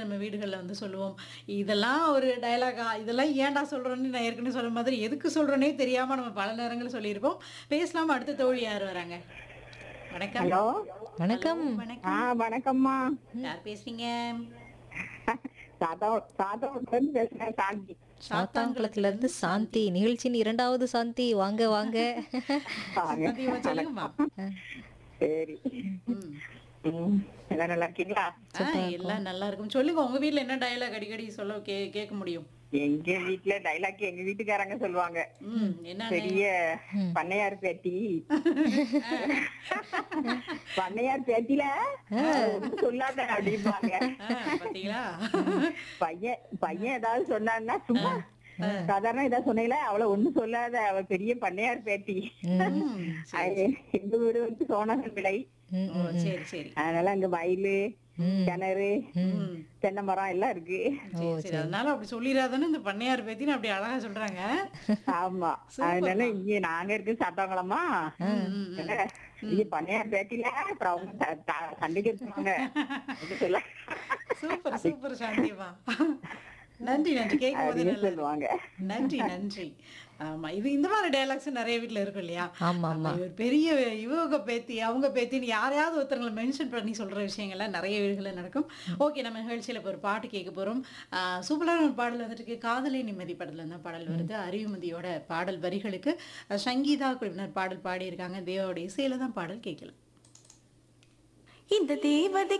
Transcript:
நம்ம வீடுகள்ல வந்து சொல்லுவோம். இதெல்லாம் ஒரு டயலாகா? இதெல்லாம் ஏன்டா சொல்றோம்ன்னு நான் ஏற்கனவே சொன்ன மாதிரி எதுக்கு சொல்றோன்னே தெரியாம நம்ம பல நேரங்கள்ல சொல்லியிருப்போம். பேசலாம் அடுத்த தோழி யார் வராங்க? வணக்கம். ஹலோ வணக்கம். ஹலோ, ஆ வணக்கம். வணக்கம்மா யார் பேசுறீங்க? சாதா சாதாவுல இருந்து பேசுறேன் சாந்தி சாத்தான்குளத்துல இருந்து சாந்தி நிகழ்ச்சியின் இரண்டாவது சாந்தி வாங்க வாங்க வாங்க. சத்தியமா சொல்லுங்கம்மா. சரி ம். ம், எல்லாம் நல்லா இருக்கீங்களா ஆ, எல்லாம் நல்லா இருக்கும். சொல்லுங்க உங்க வீட்ல என்ன டயலாக் அடிக்கடி சொல்ல கே கேட்க முடியும்? எங்க வீட்டுல டைலாக் எங்க வீட்டுக்காரங்க சொல்லுவாங்க ம், என்னன்னு? பெரிய பண்ணையார் பேட்டி பண்ணையார் பேட்டில ஒண்ணும் சொல்லாத அப்படிம்பாங்க ஆ, பாத்தீங்களா? பையன் பையன் ஏதாவது சொன்னான்னா சும்மா சாதாரண ஏதாவது சொன்னீங்களா அவளை ஒண்ணும் சொல்லாத அவ பெரிய பண்ணையார் பேட்டி ம், அது எங்க வீடு வந்து சோனகன் விலை ம், ஓ, சரி சரி அதனால அங்க வயலு கிணறு ம். தென்னை மரம் எல்லாம் இருக்கு சரி, சரி. அதனால அப்படி சொல்லிடாதன்னு இந்த பண்ணையார் பேத்தின்னு அப்படி அழகா சொல்றாங்க ஆமா அதனால இங்க நாங்க இருக்கு சாத்தாங்களமா இங்க பண்ணையார் பேட்டில அப்புறம் அவங்க த- த- சண்டைக்கு இருப்பாங்க அப்படி சொல்ல சூப்பர் சூப்பர் சாந்திமா நன்றி நன்றி கேட்கும் போது அப்படின்னு நல்லா சொல்லுவாங்க நன்றி நன்றி ஆமா இது இந்த மாதிரி டயலாக்ஸ் நிறைய வீட்ல இருக்கும் இல்லையா ஆமா ஆமா இவர் பெரிய இவங்க பேத்தி அவங்க பேத்தின்னு யாரையாவது ஒருத்தவங்களை மென்ஷன் பண்ணி சொல்ற விஷயங்கள்லாம் நிறைய வீடுகளில் நடக்கும் ஓகே நம்ம நிகழ்ச்சியில இப்போ ஒரு பாட்டு கேட்க போறோம் ஆஹ் சூப்பரான ஒரு பாடல் வந்துட்டு இருக்கு. காதலை நிம்மதி படத்துல இருந்தா பாடல் வருது அறிவுமதியோட பாடல் வரிகளுக்கு அஹ் சங்கீதா குழுவினர் பாடல் பாடியிருக்காங்க தேவாவோட இசையில தான் பாடல் கேட்கலாம் இந்த தேவதை